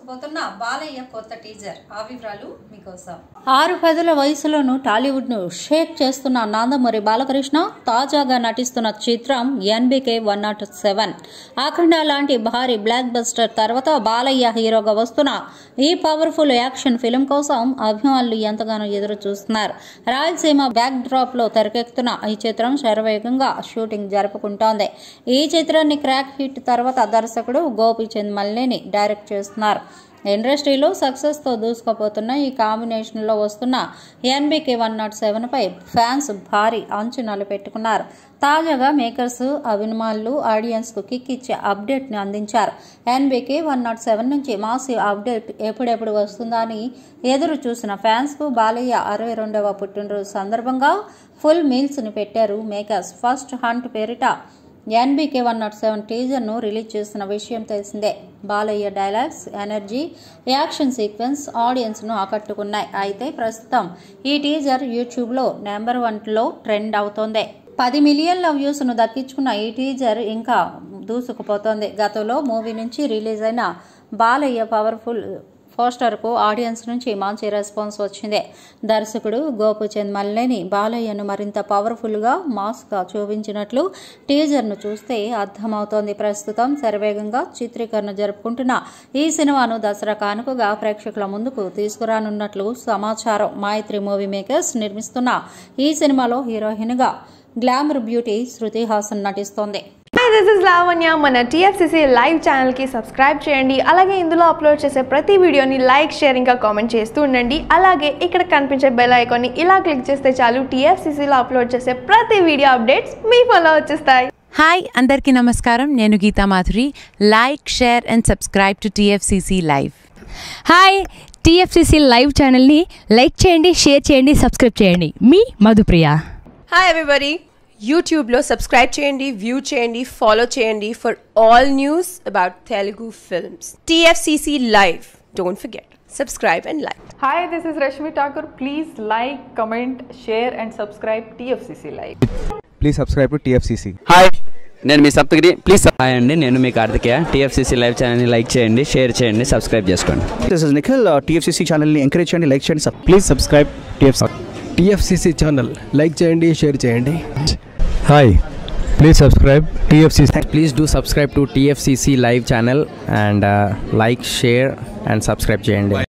దూసుకుపోతున్న బాలయ్య కొత్త టీజర్ ఆ వివరాలు మీకోసం ఆరు పదుల వయసులోనూ టాలీవుడ్ ను షేక్ చేస్తున్న నందమూరి బాలకృష్ణ తాజాగా నటిస్తున్న చిత్రం NBK one not seven Akhanda లాంటి భారీ బ్లాక్ బస్టర్ తర్వాత బాలయ్య హీరోగా వస్తున్న ఈ పవర్ఫుల్ యాక్షన్ ఫిల్మ్ కోసం అభిమానులు ఎంతగానో ఎదురు చూస్తున్నారు రాయలసీమ బ్యాక్ డ్రాప్ లో తెరకెక్కుతున్న ఈ చిత్రం శరవేగంగా షూటింగ్ జరుపుకుంటోంది ఈ చిత్రాన్ని క్రాక్ హిట్ తర్వాత దర్శకుడు గోపీచంద్ మల్లేని డైరెక్ట్ చేస్తున్నారు ఇండస్ట్రీలో సక్సెస్తో దూసుకుపోతున్న ఈ కాంబినేషన్లో వస్తున్న ఎన్బికే వన్ నాట్ సెవెన్పై ఫ్యాన్స్ భారీ అంచనాలు పెట్టుకున్నారు తాజాగా మేకర్స్ అభిమానులు ఆడియన్స్కు కిక్ ఇచ్చే అప్డేట్ని అందించారు ఎన్బికే వన్ నాట్ సెవెన్ నుంచి మాసి అప్డేట్ ఎప్పుడెప్పుడు వస్తుందా అని ఎదురు చూసిన ఫ్యాన్స్కు బాలయ్య అరవై రెండవ పుట్టినరోజు సందర్భంగా ఫుల్ మీల్స్ని పెట్టారు మేకర్స్ ఫస్ట్ హంట్ పేరిట ఎన్బీకే వన్ నాట్ సెవెన్ టీజర్ను రిలీజ్ చేసిన విషయం తెలిసిందే Balayya dialogues energy action sequence ఆడియన్స్ను ఆకట్టుకున్నాయి అయితే ప్రస్తుతం ఈ టీజర్ యూట్యూబ్లో నెంబర్ వన్లో ట్రెండ్ అవుతోంది పది మిలియన్ల వ్యూస్ను దక్కించుకున్న ఈ టీజర్ ఇంకా దూసుకుపోతోంది గతంలో మూవీ నుంచి రిలీజ్ అయిన బాలయ్య పవర్ఫుల్ పోస్టర్కు ఆడియన్స్ నుంచి మంచి రెస్పాన్స్ వచ్చింది దర్శకుడు గోపుచంద్ మల్లేని బాలయ్యను మరింత పవర్ఫుల్గా మాస్గా చూపించినట్లు టీజర్ను చూస్తే అర్థమవుతోంది ప్రస్తుతం శరవేగంగా చిత్రీకరణ జరుపుకుంటున్న ఈ సినిమాను దసరా కానుకగా ప్రేక్షకుల ముందుకు తీసుకురానున్నట్లు సమాచారం మైత్రి మూవీ మేకర్స్ నిర్మిస్తున్న ఈ సినిమాలో హీరోయిన్గా గ్లామర్ బ్యూటీ శృతి హాసన్ నటిస్తోంది హాయ్ దిస్ ఇస్ లావణ్య మన టీఎఫ్సిసి లైవ్ ఛానల్కి సబ్స్క్రైబ్ చేయండి అలాగే ఇందులో అప్లోడ్ చేసే ప్రతి వీడియోని లైక్ షేర్ ఇంకా కామెంట్ చేస్తూ ఉండండి అలాగే ఇక్కడ కనిపించే బెల్ ఐకాన్ని ఇలా క్లిక్ చేస్తే చాలు టీఎఫ్సిసిలో అప్లోడ్ చేసే ప్రతి వీడియో అప్డేట్స్ మీ ఫోన్లో వచ్చేస్తాయి హాయ్ అందరికీ నమస్కారం నేను Geetha Madhuri like share and subscribe to TFCC live hi TFCC live ఛానల్ని లైక్ చేయండి షేర్ చేయండి సబ్స్క్రైబ్ చేయండి మీ మధుప్రియ హాయ్ ఎవ్రీబడి యూట్యూబ్లో సబ్స్క్రైబ్ చేయండి వ్యూ చేయండి ఫాలో చేయండి for all news about Telugu films TFCC live don't forget subscribe and like Hi, this is Rashmi Thakur. Please like, comment, share, and subscribe TFCC Live. Please subscribe to TFCC hi నేను మీ Saptagiri please hi అండి నేను మీ Karthikeya TFCC live ఛానల్ని like చేయండి share చేయండి subscribe చేసుకోండి this is Nikhil TFCC ఛానల్ని ఎంకరేజ్ చేయండి లైక్ చేయండి please subscribe TFC TFCC channel like చేయండి షేర్ చేయండి hi please subscribe TFCC please do subscribe to TFCC live channel and like share and subscribe చేయండి